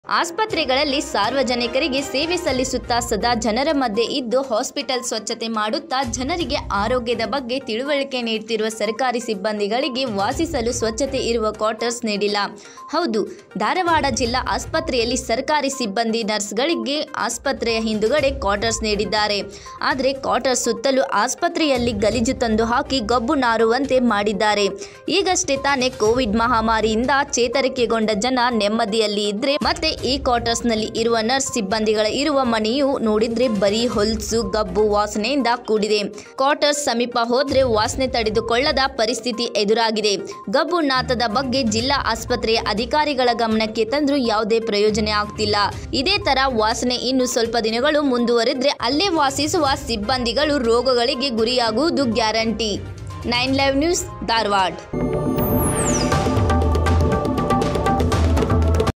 ಆಸ್ಪತ್ರೆಗಳಲ್ಲಿ ಸಾರ್ವಜನಿಕರಿಗೆ ಸೇವೆ ಸಲ್ಲಿಸುತ್ತಾ ಸದಾ ಜನರ ಮಧ್ಯೆ ಇದ್ದು ಹಾಸ್ಪಿಟಲ್ ಸ್ವಚ್ಛತೆ ಮಾಡುತ್ತಾ ಜನರಿಗೆ ಆರೋಗ್ಯದ ಬಗ್ಗೆ ತಿಳುವಳಿಕೆ ನೀಡುತ್ತಿರುವ ಸರ್ಕಾರಿ ಸಿಬ್ಬಂದಿಗಳಿಗೆ ವಾಸಿಸಲು ಸ್ವಚ್ಛತೆ ಇರುವ ಕ್ವಾರ್ಟರ್ಸ್ ನೀಡಿಲ್ಲ ಹೌದು ಧಾರವಾಡ ಜಿಲ್ಲಾ ಆಸ್ಪತ್ರೆಯಲ್ಲಿ ಸರ್ಕಾರಿ ಸಿಬ್ಬಂದಿ ನರ್ಸ್ಗಳಿಗೆ ಆಸ್ಪತ್ರೆಯ ಹಿಂದುಗಡೆ ಕ್ವಾರ್ಟರ್ಸ್ ನೀಡಿದ್ದಾರೆ ಆದರೆ ಕ್ವಾರ್ಟರ್ಸ್ ಸುತ್ತಲೂ ಆಸ್ಪತ್ರೆಯಲ್ಲಿ ಗಲೀಜು ತಂದು ಹಾಕಿ ಗಬ್ಬು ನಾರುವಂತೆ ಮಾಡಿದ್ದಾರೆ ಈಗಷ್ಟೇ ತಾನೇ ಕೋವಿಡ್ ಮಹಾಮಾರಿಯಿಂದ ಚೇತರಿಕೆಗೊಂಡ ಜನ ನೆಮ್ಮದಿಯಲ್ಲಿ ಇದ್ರೆ ಮತ್ತೆ ಈ ಕ್ವಾರ್ಟರ್ಸ್ನಲ್ಲಿ ಇರುವ ನರ್ಸ್ ಸಿಬ್ಬಂದಿಗಳ ಇರುವ ಮನೆಯು ನೋಡಿದ್ರೆ ಬರೀ ಹೊಲ್ಸು ಗಬ್ಬು ವಾಸನೆಯಿಂದ ಕೂಡಿದೆ ಕ್ವಾರ್ಟರ್ಸ್ ಸಮೀಪ ಹೋದ್ರೆ ವಾಸನೆ ತಡೆದುಕೊಳ್ಳದ ಪರಿಸ್ಥಿತಿ ಎದುರಾಗಿದೆ ಗಬ್ಬು ನಾತದ ಬಗ್ಗೆ ಜಿಲ್ಲಾ ಆಸ್ಪತ್ರೆಯ ಅಧಿಕಾರಿಗಳ ಗಮನಕ್ಕೆ ತಂದ್ರೂ ಯಾವುದೇ ಪ್ರಯೋಜನ ಆಗ್ತಿಲ್ಲ ಇದೇ ತರ ವಾಸನೆ ಇನ್ನು ಸ್ವಲ್ಪ ದಿನಗಳು ಮುಂದುವರಿದ್ರೆ ಅಲ್ಲೇ ವಾಸಿಸುವ ಸಿಬ್ಬಂದಿಗಳು ರೋಗಗಳಿಗೆ ಗುರಿಯಾಗುವುದು guarantee nine live news Dharwad